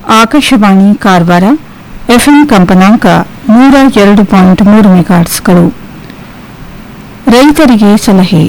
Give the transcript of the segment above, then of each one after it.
Akashvani Karwar FM ಕಂಪನಾಂಕ ನೂರ ಎರಡು ಪಾಯಿಂಟ್ ಮೂರು ಮೆಗಾಟ್ಸ್ಗಳು ರೈತರಿಗೆ ಸಲಹೆ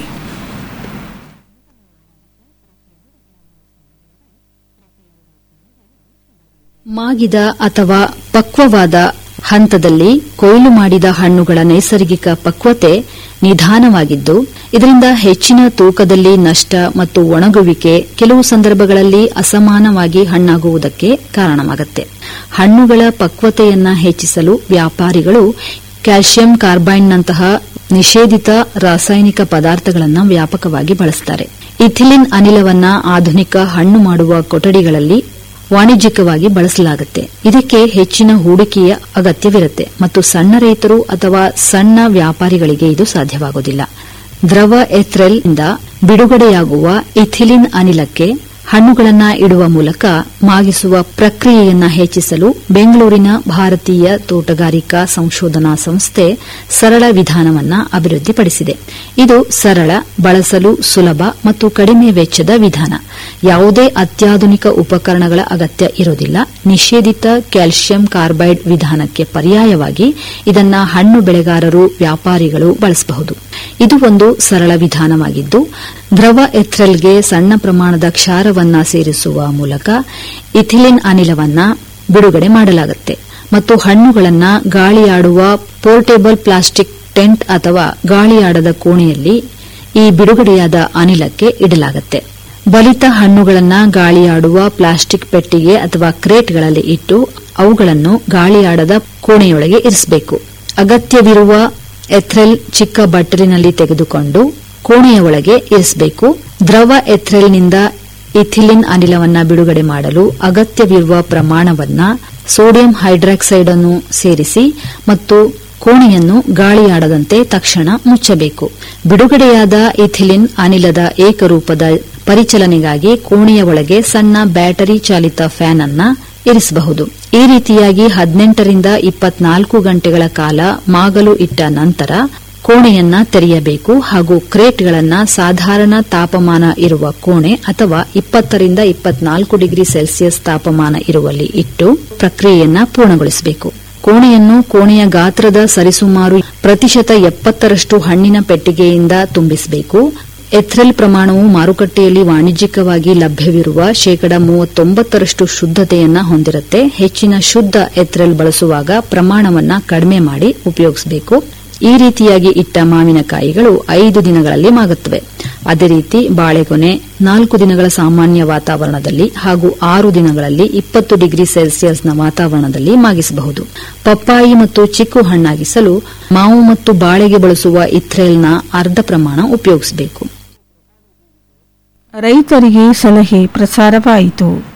ಮಾಗಿದ ಅಥವಾ ಪಕ್ವವಾದ ಹಂತದಲ್ಲಿ ಕೊಯ್ಲು ಮಾಡಿದ ಹಣ್ಣುಗಳ ನೈಸರ್ಗಿಕ ಪಕ್ವತೆ ನಿಧಾನವಾಗಿದ್ದು ಇದರಿಂದ ಹೆಚ್ಚಿನ ತೂಕದಲ್ಲಿ ನಷ್ಟ ಮತ್ತು ಒಣಗುವಿಕೆ ಕೆಲವು ಸಂದರ್ಭಗಳಲ್ಲಿ ಅಸಮಾನವಾಗಿ ಹಣ್ಣಾಗುವುದಕ್ಕೆ ಕಾರಣವಾಗುತ್ತೆ ಹಣ್ಣುಗಳ ಪಕ್ವತೆಯನ್ನ ಹೆಚ್ಚಿಸಲು ವ್ಯಾಪಾರಿಗಳು ಕ್ಯಾಲ್ಸಿಯಂ ಕಾರ್ಬೈಡ್ನಂತಹ ನಿಷೇಧಿತ ರಾಸಾಯನಿಕ ಪದಾರ್ಥಗಳನ್ನು ವ್ಯಾಪಕವಾಗಿ ಬಳಸುತ್ತಾರೆ ಇಥಿಲಿನ್ ಅನಿಲವನ್ನ ಆಧುನಿಕ ಹಣ್ಣು ಮಾಡುವ ಕೊಠಡಿಗಳಲ್ಲಿ ವಾಣಿಜ್ಯಿಕವಾಗಿ ಬಳಸಲಾಗುತ್ತೆ ಇದಕ್ಕೆ ಹೆಚ್ಚಿನ ಹೂಡಿಕೆಯ ಅಗತ್ಯವಿರುತ್ತೆ ಮತ್ತು ಸಣ್ಣ ರೈತರು ಅಥವಾ ಸಣ್ಣ ವ್ಯಾಪಾರಿಗಳಿಗೆ ಇದು ಸಾಧ್ಯವಾಗುವುದಿಲ್ಲ ದ್ರವ ಎಥ್ರೆಲ್ ಇಂದ ಬಿಡುಗಡೆಯಾಗುವ ಇಥಿಲಿನ್ ಅನಿಲಕ್ಕೆ ಹಣ್ಣುಗಳನ್ನ ಇಡುವ ಮೂಲಕ ಮಾಗಿಸುವ ಪ್ರಕ್ರಿಯೆಯನ್ನ ಹೆಚ್ಚಿಸಲು ಬೆಂಗಳೂರಿನ ಭಾರತೀಯ ತೋಟಗಾರಿಕಾ ಸಂಶೋಧನಾ ಸಂಸ್ಥೆ ಸರಳ ವಿಧಾನವನ್ನ ಅಭಿವೃದ್ಧಿಪಡಿಸಿದೆ ಇದು ಸರಳ ಬಳಸಲು ಸುಲಭ ಮತ್ತು ಕಡಿಮೆ ವೆಚ್ಚದ ವಿಧಾನ ಯಾವುದೇ ಅತ್ಯಾಧುನಿಕ ಉಪಕರಣಗಳ ಅಗತ್ಯ ಇರೋದಿಲ್ಲ ನಿಷೇಧಿತ ಕ್ಯಾಲ್ಸಿಯಂ ಕಾರ್ಬೈಡ್ ವಿಧಾನಕ್ಕೆ ಪರ್ಯಾಯವಾಗಿ ಇದನ್ನ ಹಣ್ಣು ಬೆಳೆಗಾರರು ವ್ಯಾಪಾರಿಗಳು ಬಳಸಬಹುದು ಇದು ಒಂದು ಸರಳ ವಿಧಾನವಾಗಿದ್ದು ದ್ರವ ಎಥ್ರೆಲ್ಗೆ ಸಣ್ಣ ಪ್ರಮಾಣದ ಕ್ಷಾರವನ್ನ ಸೇರಿಸುವ ಮೂಲಕ ಇಥಿಲಿನ್ ಅನಿಲವನ್ನ ಬಿಡುಗಡೆ ಮಾಡಲಾಗುತ್ತೆ ಮತ್ತು ಹಣ್ಣುಗಳನ್ನ ಗಾಳಿಯಾಡುವ ಪೋರ್ಟೇಬಲ್ ಪ್ಲಾಸ್ಟಿಕ್ ಟೆಂಟ್ ಅಥವಾ ಗಾಳಿಯಾಡದ ಕೋಣೆಯಲ್ಲಿ ಈ ಬಿಡುಗಡೆಯಾದ ಅನಿಲಕ್ಕೆ ಇಡಲಾಗುತ್ತೆ ಬಲಿತ ಹಣ್ಣುಗಳನ್ನ ಗಾಳಿಯಾಡುವ ಪ್ಲಾಸ್ಟಿಕ್ ಪೆಟ್ಟಿಗೆ ಅಥವಾ ಕ್ರೇಟ್ಗಳಲ್ಲಿ ಇಟ್ಟು ಅವುಗಳನ್ನು ಗಾಳಿಯಾಡದ ಕೋಣೆಯೊಳಗೆ ಇರಿಸಬೇಕು ಅಗತ್ಯವಿರುವ ಎಥ್ರೆಲ್ ಚಿಕ್ಕ ಬಟ್ಟಲಿನಲ್ಲಿ ತೆಗೆದುಕೊಂಡು ಕೋಣೆಯ ಒಳಗೆ ಇರಿಸಬೇಕು ದ್ರವ ಎಥ್ರೆಲ್ನಿಂದ ಇಥಿಲಿನ್ ಅನಿಲವನ್ನ ಬಿಡುಗಡೆ ಮಾಡಲು ಅಗತ್ಯವಿರುವ ಪ್ರಮಾಣವನ್ನ ಸೋಡಿಯಂ ಹೈಡ್ರಾಕ್ಸೈಡ್ ಅನ್ನು ಸೇರಿಸಿ ಮತ್ತು ಕೋಣೆಯನ್ನು ಗಾಳಿಯಾಡದಂತೆ ತಕ್ಷಣ ಮುಚ್ಚಬೇಕು ಬಿಡುಗಡೆಯಾದ ಇಥಿಲಿನ್ ಅನಿಲದ ಏಕರೂಪದ ಪರಿಚಲನೆಗಾಗಿ ಕೋಣೆಯ ಒಳಗೆ ಸಣ್ಣ ಬ್ಯಾಟರಿ ಚಾಲಿತ ಫ್ಯಾನ್ ಅನ್ನ ಇರಿಸಬಹುದು ಈ ರೀತಿಯಾಗಿ ಹದಿನೆಂಟರಿಂದ ಇಪ್ಪತ್ನಾಲ್ಕು ಗಂಟೆಗಳ ಕಾಲ ಮಾಗಲು ಇಟ್ಟ ನಂತರ ಕೋಣೆಯನ್ನ ತೆರೆಯಬೇಕು ಹಾಗೂ ಕ್ರೇಟ್ಗಳನ್ನ ಸಾಧಾರಣ ತಾಪಮಾನ ಇರುವ ಕೋಣೆ ಅಥವಾ ಇಪ್ಪತ್ತರಿಂದ ಇಪ್ಪತ್ನಾಲ್ಕು ಡಿಗ್ರಿ ಸೆಲ್ಸಿಯಸ್ ತಾಪಮಾನ ಇರುವಲ್ಲಿ ಇಟ್ಟು ಪ್ರಕ್ರಿಯೆಯನ್ನ ಪೂರ್ಣಗೊಳಿಸಬೇಕು ಕೋಣೆಯನ್ನು ಕೋಣೆಯ ಗಾತ್ರದ ಸರಿಸುಮಾರು ಪ್ರತಿಶತ ಎಪ್ಪತ್ತರಷ್ಟು ಹಣ್ಣಿನ ಪೆಟ್ಟಿಗೆಯಿಂದ ತುಂಬಿಸಬೇಕು ಎಥ್ರೆಲ್ ಪ್ರಮಾಣವು ಮಾರುಕಟ್ಟೆಯಲ್ಲಿ ವಾಣಿಜ್ಯಿಕವಾಗಿ ಲಭ್ಯವಿರುವ ಶೇಕಡ ಮೂವತ್ತೊಂಬತ್ತರಷ್ಟು ಶುದ್ದತೆಯನ್ನ ಹೊಂದಿರುತ್ತೆ ಹೆಚ್ಚಿನ ಶುದ್ಧ ಎಥ್ರೆಲ್ ಬಳಸುವಾಗ ಪ್ರಮಾಣವನ್ನ ಕಡಿಮೆ ಮಾಡಿ ಉಪಯೋಗಿಸಬೇಕು ಈ ರೀತಿಯಾಗಿ ಇಟ್ಟ ಮಾವಿನಕಾಯಿಗಳು ಐದು ದಿನಗಳಲ್ಲಿ ಮಾಗುತ್ತವೆ ಅದೇ ರೀತಿ ಬಾಳೆಗೊನೆ ನಾಲ್ಕು ದಿನಗಳ ಸಾಮಾನ್ಯ ವಾತಾವರಣದಲ್ಲಿ ಹಾಗೂ ಆರು ದಿನಗಳಲ್ಲಿ ಇಪ್ಪತ್ತು ಡಿಗ್ರಿ ಸೆಲ್ಸಿಯಸ್ನ ವಾತಾವರಣದಲ್ಲಿ ಮಾಗಿಸಬಹುದು ಪಪ್ಪಾಯಿ ಮತ್ತು ಚಿಕ್ಕು ಹಣ್ಣಾಗಿಸಲು ಮಾವು ಮತ್ತು ಬಾಳೆಗೆ ಬಳಸುವ ಇಥ್ರೇಲ್ನ ಅರ್ಧ ಪ್ರಮಾಣ ಉಪಯೋಗಿಸಬೇಕು ರೈತರಿಗೆ ಸಲಹೆ ಪ್ರಸಾರವಾಯಿತು